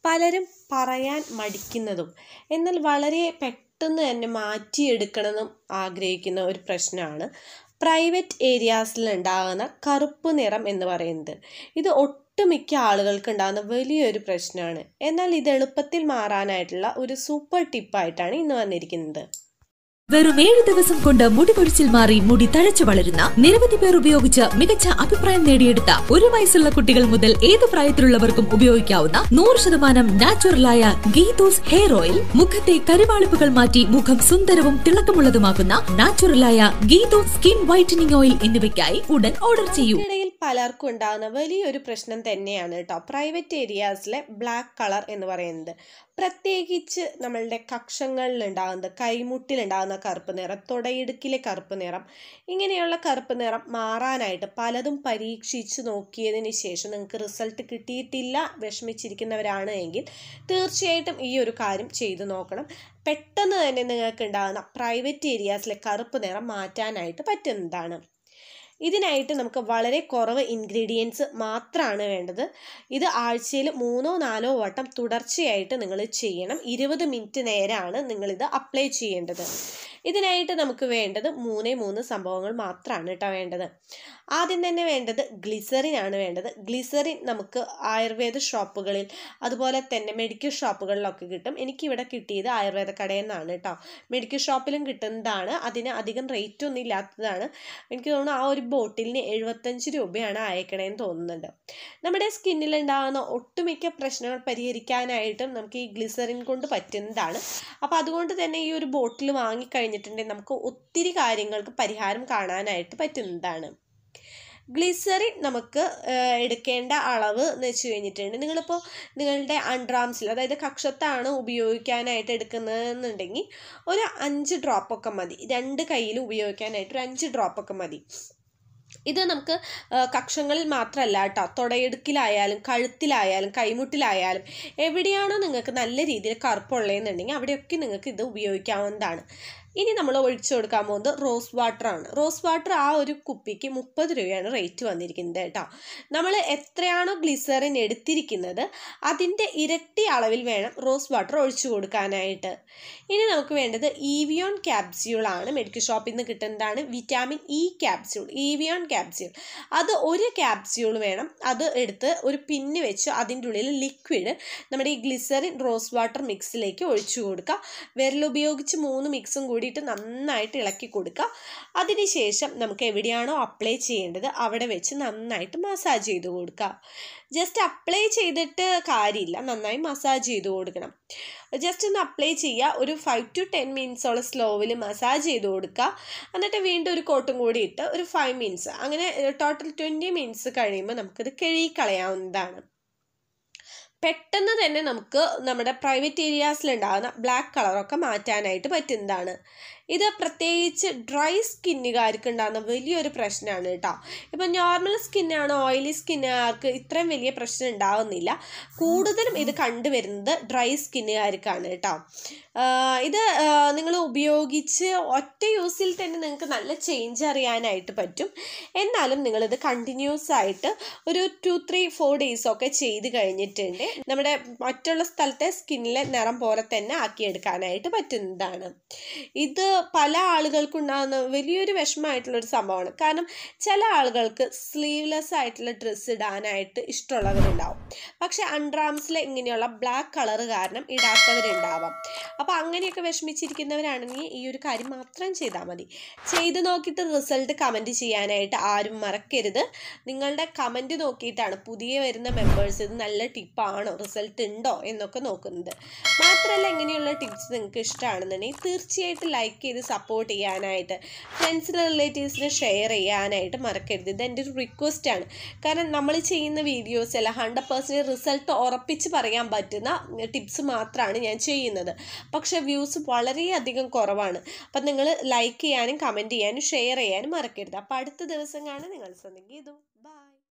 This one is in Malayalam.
പലരും പറയാൻ മടിക്കുന്നതും എന്നാൽ വളരെ പെട്ടെന്ന് തന്നെ മാറ്റിയെടുക്കണമെന്നും ആഗ്രഹിക്കുന്ന ഒരു പ്രശ്നമാണ് പ്രൈവറ്റ് ഏരിയാസിൽ ഉണ്ടാകുന്ന കറുപ്പ് നിറം എന്ന് പറയുന്നത് ഇത് ഒട്ടുമിക്ക ആളുകൾക്ക് ഉണ്ടാകുന്ന വലിയൊരു പ്രശ്നമാണ് എന്നാൽ ഇത് എളുപ്പത്തിൽ മാറാനായിട്ടുള്ള ഒരു സൂപ്പർ ടിപ്പായിട്ടാണ് ഇന്ന് വന്നിരിക്കുന്നത് വെറും ഏഴ് ദിവസം കൊണ്ട് മുടി കൊഴിച്ചിൽ മാറി മുടി തഴച്ചു വളരുന്ന നിരവധി പേർ ഉപയോഗിച്ച് മികച്ച അഭിപ്രായം നേടിയെടുത്ത ഒരു വയസ്സുള്ള കുട്ടികൾ മുതൽ ഏത് പ്രായത്തിലുള്ളവർക്കും ഉപയോഗിക്കാവുന്ന നൂറ് ശതമാനം നാച്ചുറലായ ഗീതൂസ് ഹെയർ ഓയിൽ മുഖത്തെ കരുവാളിപ്പുകൾ മാറ്റി മുഖം സുന്ദരവും തിളക്കമുള്ളതുമാക്കുന്ന നാച്ചുറലായ ഗീതൂസ് സ്കിൻ വൈറ്റനിങ് ഓയിൽ എന്നിവയ്ക്കായി ഉടൻ ഓർഡർ ചെയ്യൂ ഇടയിൽ പലർക്കും ഉണ്ടാകുന്ന വലിയൊരു പ്രശ്നം തന്നെയാണ് കേട്ടോ പ്രൈവറ്റ് ഏരിയാസിലെ ബ്ലാക്ക് കളർ എന്ന് പറയുന്നത് പ്രത്യേകിച്ച് നമ്മളുടെ കക്ഷങ്ങളിൽ ഉണ്ടാകുന്നത് കൈമുട്ടിലുണ്ടാകുന്ന കറുപ്പ് നിറം തുടയിടുക്കിലെ കറുപ്പ് നിറം ഇങ്ങനെയുള്ള കറുപ്പ് നിറം മാറാനായിട്ട് പലതും പരീക്ഷിച്ച് നോക്കിയതിന് ശേഷം നിങ്ങൾക്ക് റിസൾട്ട് കിട്ടിയിട്ടില്ല വിഷമിച്ചിരിക്കുന്നവരാണ് എങ്കിൽ തീർച്ചയായിട്ടും ഈ ഒരു കാര്യം ചെയ്തു നോക്കണം പെട്ടെന്ന് തന്നെ നിങ്ങൾക്ക് ഉണ്ടാകുന്ന പ്രൈവറ്റ് ഏരിയാസിലെ കറുപ്പ് നിറം മാറ്റാനായിട്ട് പറ്റുന്നതാണ് ഇതിനായിട്ട് നമുക്ക് വളരെ കുറവ് ഇൻഗ്രീഡിയൻസ് മാത്രമാണ് വേണ്ടത് ഇത് ആഴ്ചയിൽ മൂന്നോ നാലോ വട്ടം തുടർച്ചയായിട്ട് നിങ്ങൾ ചെയ്യണം ഇരുപത് മിനിറ്റ് നേരമാണ് നിങ്ങളിത് അപ്ലൈ ചെയ്യേണ്ടത് ഇതിനായിട്ട് നമുക്ക് വേണ്ടത് മൂന്നേ മൂന്ന് സംഭവങ്ങൾ മാത്രമാണ് കേട്ടോ വേണ്ടത് ആദ്യം തന്നെ വേണ്ടത് ഗ്ലിസറിൻ ആണ് വേണ്ടത് ഗ്ലിസറിൻ നമുക്ക് ആയുർവേദ ഷോപ്പുകളിൽ അതുപോലെ തന്നെ മെഡിക്കൽ ഷോപ്പുകളിലൊക്കെ കിട്ടും എനിക്കിവിടെ കിട്ടിയത് ആയുർവേദ കടയിൽ നിന്നാണ് കേട്ടോ മെഡിക്കൽ ഷോപ്പിലും കിട്ടുന്നതാണ് അതിന് അധികം റേറ്റ് ഒന്നും ഇല്ലാത്തതാണ് എനിക്ക് തോന്നുന്നു ആ ഒരു ബോട്ടിലിന് എഴുപത്തഞ്ച് രൂപയാണ് അയക്കണേന്ന് തോന്നുന്നുണ്ട് നമ്മുടെ സ്കിന്നിൽ ഉണ്ടാകുന്ന ഒട്ടുമിക്ക പ്രശ്നങ്ങൾ പരിഹരിക്കാനായിട്ടും നമുക്ക് ഈ ഗ്ലിസറിൻ കൊണ്ട് പറ്റുന്നതാണ് അപ്പോൾ അതുകൊണ്ട് തന്നെ ഈ ഒരു ബോട്ടിൽ വാങ്ങിക്കഴിഞ്ഞിട്ടുണ്ടെങ്കിൽ നമുക്ക് ഒത്തിരി കാര്യങ്ങൾക്ക് പരിഹാരം കാണാനായിട്ട് പറ്റുന്നതാണ് ഗ്ലിസറിൻ നമുക്ക് ഏഹ്, എടുക്കേണ്ട അളവ് എന്ന് വെച്ച് കഴിഞ്ഞിട്ടുണ്ട് നിങ്ങളിപ്പോൾ നിങ്ങളുടെ അൺഡ്രാംസിൽ അതായത് കക്ഷത്താണ് ഉപയോഗിക്കാനായിട്ട് എടുക്കുന്നതെന്നുണ്ടെങ്കിൽ ഒരു അഞ്ച് ഡ്രോപ്പൊക്കെ മതി രണ്ട് കയ്യിൽ ഉപയോഗിക്കാനായിട്ട് ഒരു അഞ്ച് ഡ്രോപ്പൊക്കെ മതി ഇത് നമുക്ക് ആ, കക്ഷങ്ങളിൽ മാത്രമല്ല കേട്ടോ തുടയിടുക്കിലായാലും കഴുത്തിലായാലും കൈമുട്ടിലായാലും എവിടെയാണോ നിങ്ങൾക്ക് നല്ല രീതിയിൽ കറുപ്പുള്ളതെന്നുണ്ടെങ്കിൽ അവിടെയൊക്കെ നിങ്ങൾക്ക് ഇത് ഉപയോഗിക്കാവുന്നതാണ് ഇനി നമ്മൾ ഒഴിച്ചു കൊടുക്കാൻ പോകുന്നത് റോസ് വാട്ടർ ആണ് റോസ് വാട്ടർ ആ ഒരു കുപ്പിക്ക് മുപ്പത് രൂപയാണ് റേറ്റ് വന്നിരിക്കുന്നത് കേട്ടോ നമ്മൾ എത്രയാണോ ഗ്ലിസറിൻ എടുത്തിരിക്കുന്നത് അതിൻ്റെ ഇരട്ടി അളവിൽ വേണം റോസ് വാട്ടർ ഒഴിച്ചു കൊടുക്കാനായിട്ട് ഇനി നമുക്ക് വേണ്ടത് ഈവിയോൺ ക്യാപ്സ്യൂൾ ആണ് മെഡിക്കൽ ഷോപ്പിൽ നിന്ന് കിട്ടുന്നതാണ് vitamin E capsule Evion capsule അത് ഒരു ക്യാപ്സ്യൂൾ വേണം അത് എടുത്ത് ഒരു പിന്ന് വെച്ച് അതിൻ്റെ ഉള്ളിൽ ലിക്വിഡ് നമ്മുടെ ഈ ഗ്ലിസറിൻ റോസ് വാട്ടർ മിക്സിലേക്ക് ഒഴിച്ചു കൊടുക്കുക വിരലുപയോഗിച്ച് മൂന്ന് മിക്സും കൂടിയിട്ട് നന്നായിട്ട് ഇളക്കി കൊടുക്കുക അതിനുശേഷം നമുക്ക് എവിടെയാണോ അപ്ലൈ ചെയ്യേണ്ടത് അവിടെ വെച്ച് നന്നായിട്ട് മസാജ് ചെയ്ത് കൊടുക്കുക ജസ്റ്റ് അപ്ലൈ ചെയ്തിട്ട് കാര്യമില്ല നന്നായി മസാജ് ചെയ്ത് കൊടുക്കണം ജസ്റ്റ് ഒന്ന് അപ്ലൈ ചെയ്യുക ഒരു ഫൈവ് ടു ടെൻ മിനിറ്റ്സോളം സ്ലോവിൽ മസാജ് ചെയ്ത് കൊടുക്കുക എന്നിട്ട് വീണ്ടും ഒരു കോട്ടും കൂടി ഇട്ട് ഒരു ഫൈവ് മിനിറ്റ്സ് അങ്ങനെ ടോട്ടൽ ട്വൻറ്റി മിനിറ്റ്സ് കഴിയുമ്പോൾ നമുക്കിത് കഴുകിക്കളയാവുന്നതാണ് പെട്ടെന്ന് തന്നെ നമുക്ക് നമ്മുടെ പ്രൈവറ്റ് ഏരിയാസിൽ ഉണ്ടാകുന്ന ബ്ലാക്ക് കളറൊക്കെ മാറ്റാനായിട്ട് പറ്റുന്നതാണ് ഇത് പ്രത്യേകിച്ച് ഡ്രൈ സ്കിന്നുകാർക്ക് ഉണ്ടാകുന്ന വലിയൊരു പ്രശ്നമാണ് കേട്ടോ ഇപ്പം നോർമൽ സ്കിന്നാണ് ഓയിലി സ്കിന്നുകാർക്ക് ഇത്രയും വലിയ പ്രശ്നം ഉണ്ടാവുന്നില്ല കൂടുതലും ഇത് കണ്ടുവരുന്നത് ഡ്രൈ സ്കിന്നുകാർക്കാണ് കേട്ടോ ആഹ് ഇത് നിങ്ങൾ ഉപയോഗിച്ച് ഒറ്റ യൂസിൽ തന്നെ നിങ്ങൾക്ക് നല്ല ചേഞ്ച് അറിയാനായിട്ട് പറ്റും എന്നാലും നിങ്ങളിത് കണ്ടിന്യൂസ് ആയിട്ട് ഒരു ടു ത്രീ ഫോർ ഡേയ്സ് ഒക്കെ ചെയ്ത് കഴിഞ്ഞിട്ടുണ്ട് നമ്മുടെ മറ്റുള്ള സ്ഥലത്തെ സ്കിന്നിലെ നിറം പോലെ തന്നെ ആക്കിയെടുക്കാനായിട്ട് പറ്റുന്നതാണ് ഇത് പല ആളുകൾക്കും ഉണ്ടാകുന്ന വലിയൊരു വിഷമമായിട്ടുള്ളൊരു സംഭവമാണ് കാരണം ചില ആളുകൾക്ക് സ്ലീവ്ലെസ് ആയിട്ടുള്ള ഡ്രസ്സ് ഇടാനായിട്ട് ഇഷ്ടമുള്ളവരുണ്ടാവും പക്ഷെ അൺഡ്രാംസിലെ ഇങ്ങനെയുള്ള ബ്ലാക്ക് കളർ കാരണം ഇടാത്തവരുണ്ടാവാം അപ്പോൾ അങ്ങനെയൊക്കെ വിഷമിച്ചിരിക്കുന്നവരാണെങ്കിൽ ഈ ഒരു കാര്യം മാത്രം ചെയ്താൽ മതി ചെയ്ത് നോക്കിയിട്ട് റിസൾട്ട് കമൻറ്റ് ചെയ്യാനായിട്ട് ആരും മറക്കരുത് നിങ്ങളുടെ കമൻറ്റ് നോക്കിയിട്ടാണ് പുതിയ വരുന്ന മെമ്പേഴ്സ് ഇത് നല്ല ടിപ്പാണോ റിസൾട്ട് ഉണ്ടോ എന്നൊക്കെ നോക്കുന്നത് മാത്രമല്ല ഇങ്ങനെയുള്ള ടിപ്സ് നിങ്ങൾക്ക് ഇഷ്ടമാണെന്നുണ്ടെങ്കിൽ തീർച്ചയായിട്ടും ലൈക്ക് ചെയ്ത് സപ്പോർട്ട് ചെയ്യാനായിട്ട് ഫ്രണ്ട്സിന് റിലേറ്റീവ്സിന് ഷെയർ ചെയ്യാനായിട്ട് മറക്കരുത് ഇത് എൻ്റെ ഒരു റിക്വസ്റ്റ് ആണ് കാരണം നമ്മൾ ചെയ്യുന്ന വീഡിയോസ് എല്ലാം ഹൺഡ്രഡ് പെർസെൻറ്റ് റിസൾട്ട് ഉറപ്പിച്ച് പറയാൻ പറ്റുന്ന ടിപ്സ് മാത്രമാണ് ഞാൻ ചെയ്യുന്നത് പക്ഷേ വ്യൂസ് വളരെയധികം കുറവാണ് അപ്പം നിങ്ങൾ ലൈക്ക് ചെയ്യാനും കമൻറ്റ് ചെയ്യാനും ഷെയർ ചെയ്യാനും മറക്കരുത് അപ്പോൾ അടുത്ത ദിവസം കാണാൻ നിങ്ങൾ സ്വന്തം ഗീതു ബൈ